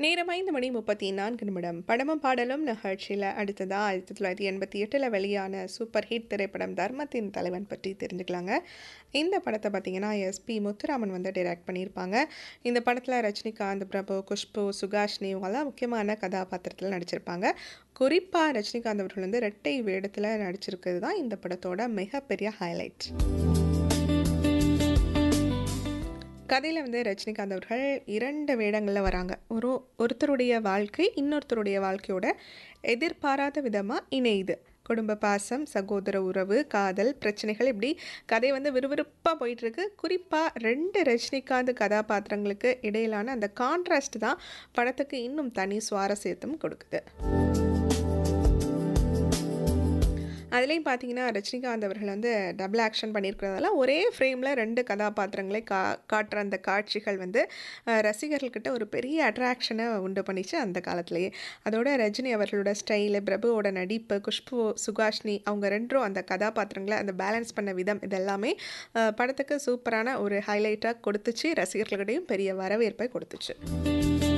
நேரம் ஐந்து மணி முப்பத்தி நான்கு நிமிடம் படமும் பாடலும் நிகழ்ச்சியில் அடுத்ததாக ஆயிரத்தி தொள்ளாயிரத்தி எண்பத்தி எட்டில் வெளியான சூப்பர் ஹிட் திரைப்படம் தர்மத்தின் தலைவன் பற்றி தெரிஞ்சுக்கலாங்க இந்த படத்தை பார்த்தீங்கன்னா எஸ்பி முத்துராமன் வந்து டைரக்ட் பண்ணியிருப்பாங்க இந்த படத்தில் ரஜினிகாந்த் பிரபு குஷ்பு சுகாஷினி இவங்கெல்லாம் முக்கியமான கதாபாத்திரத்தில் நடிச்சிருப்பாங்க குறிப்பாக ரஜினிகாந்த் அவர்கள் வந்து ரெட்டை வேடத்தில் நடிச்சிருக்கிறது தான் இந்த படத்தோட மிகப்பெரிய ஹைலைட் கதையில் வந்து ரஜினிகாந்த் அவர்கள் இரண்டு வேடங்களில் வராங்க ஒரு ஒருத்தருடைய வாழ்க்கை இன்னொருத்தருடைய வாழ்க்கையோட எதிர்பாராத விதமாக இணையுது குடும்ப பாசம் சகோதர உறவு காதல் பிரச்சனைகள் இப்படி கதை வந்து விறுவிறுப்பாக போயிட்டுருக்கு குறிப்பாக ரெண்டு ரஜினிகாந்த் கதாபாத்திரங்களுக்கு இடையிலான அந்த கான்ட்ராஸ்ட் தான் படத்துக்கு இன்னும் தனி சுவாரஸ்யத்தும் கொடுக்குது அதுலேயும் பார்த்தீங்கன்னா ரஜினிகாந்த் அவர்கள் வந்து டபுள் ஆக்ஷன் பண்ணியிருக்கிறதால ஒரே ஃப்ரேமில் ரெண்டு கதாபாத்திரங்களை கா காட்டுற அந்த காட்சிகள் வந்து அஹ், ரசிகர்கள்கிட்ட ஒரு பெரிய அட்ராக்ஷனை உண்டு பண்ணிச்சு அந்த காலத்திலேயே அதோட ரஜினி அவர்களோட ஸ்டைலு பிரபுவோட நடிப்பு குஷ்பு சுகாஷினி அவங்க ரெண்டும் அந்த கதாபாத்திரங்களை அந்த பேலன்ஸ் பண்ண விதம் இதெல்லாமே அஹ், படத்துக்கு சூப்பரான ஒரு ஹைலைட்டாக கொடுத்துச்சு ரசிகர்களிடையும் பெரிய வரவேற்பை கொடுத்துச்சு